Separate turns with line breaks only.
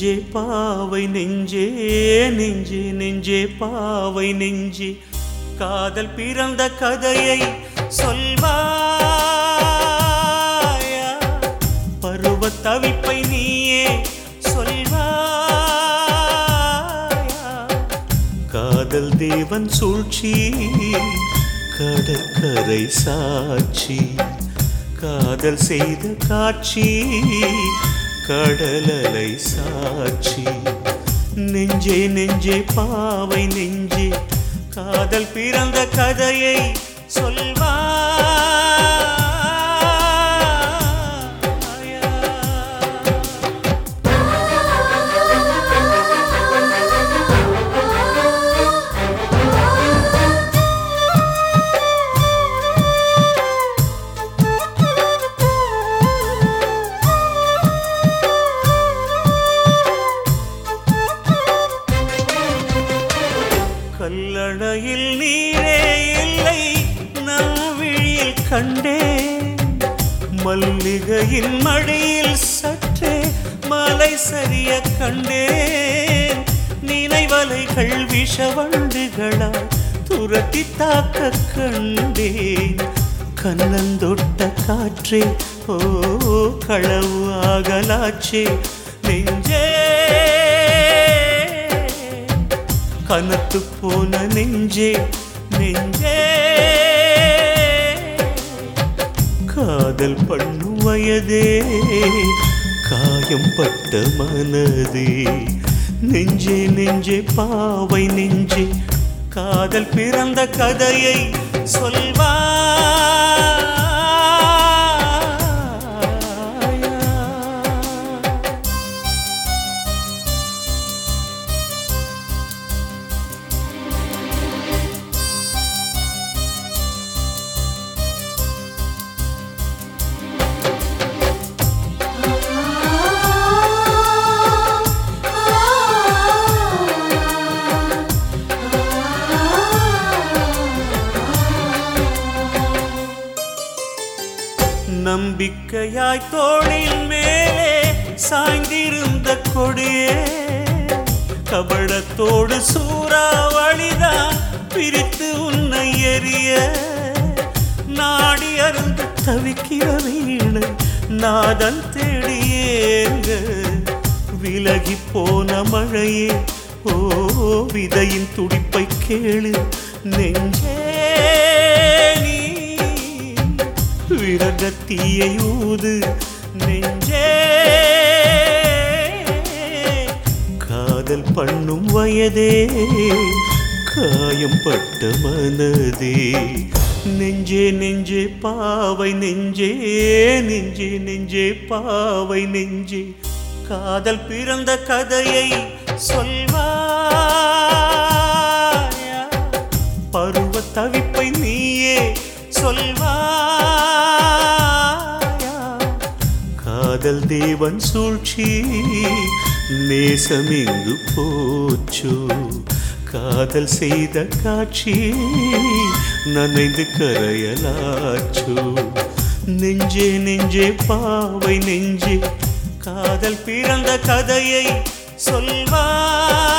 நெஞ்சே பாவை நெஞ்சே நெஞ்சே நெஞ்சே பாவை நெஞ்சே காதல் பிறந்த கதையை சொல்வாயா பருவ தவிப்பை நீயே சொல்வாயா காதல் தேவன் சூழ்ச்சி கடற்கரை சாட்சி காதல் செய்த காட்சி கடலலை சாட்சி நெஞ்சே நெஞ்சே பாவை நெஞ்சே காதல் பிறந்த கதையை சொல்வாயா கல்லணையில் நீரே இல்லை நம் விழியில் கண்டே மல்லிகையின் மடியில் சற்றே மலை சரிய கண்டேன் நினைவலைகள் விஷவண்டுகளால் துரத்தி தாக்க கண்டேன் கண்ணந்தொட்ட காற்றே ஓ களவு ஆகலாச்சே நெஞ்சே கனத்து போன நெஞ்சே நெஞ்சே காதல் பண்ணும் வயதே காயம் பட்ட மனதே நெஞ்சே நெஞ்சே பாவை நெஞ்சே காதல் பிறந்த கதையை சொல்வாயா நம்பிக்கையாய் தோளின் மேலே சாய்ந்திருந்த கொடியே கபடத்தோடு சூறாவளிதான் பிரித்து உன்னை எறிய நாடி அருந்து தவிக்கிற வீணை நாதன் தேடியேங்க விலகி போன மழையே ஓ விதையின் துடிப்பை கேளு நெஞ்சே நீ விரக தீயை ஊது நெஞ்சே காதல் பண்ணும் வயதே காயம் பட்ட மனதே நெஞ்சே நெஞ்சே பாவை நெஞ்சே நெஞ்சே நெஞ்சே பாவை நெஞ்சே காதல் பிறந்த கதையை சொல்வாயா பருவ தவிப்பை நீயே சொல்வாயா காதல் தேவன் சூழ்ச்சி நேசம் எங்கு போச்சோ காதல் செய்த காட்சி நனைந்து கரையலாச்சோ நெஞ்சே நெஞ்சே பாவை நெஞ்சே காதல் பிறந்த கதையை சொல்வா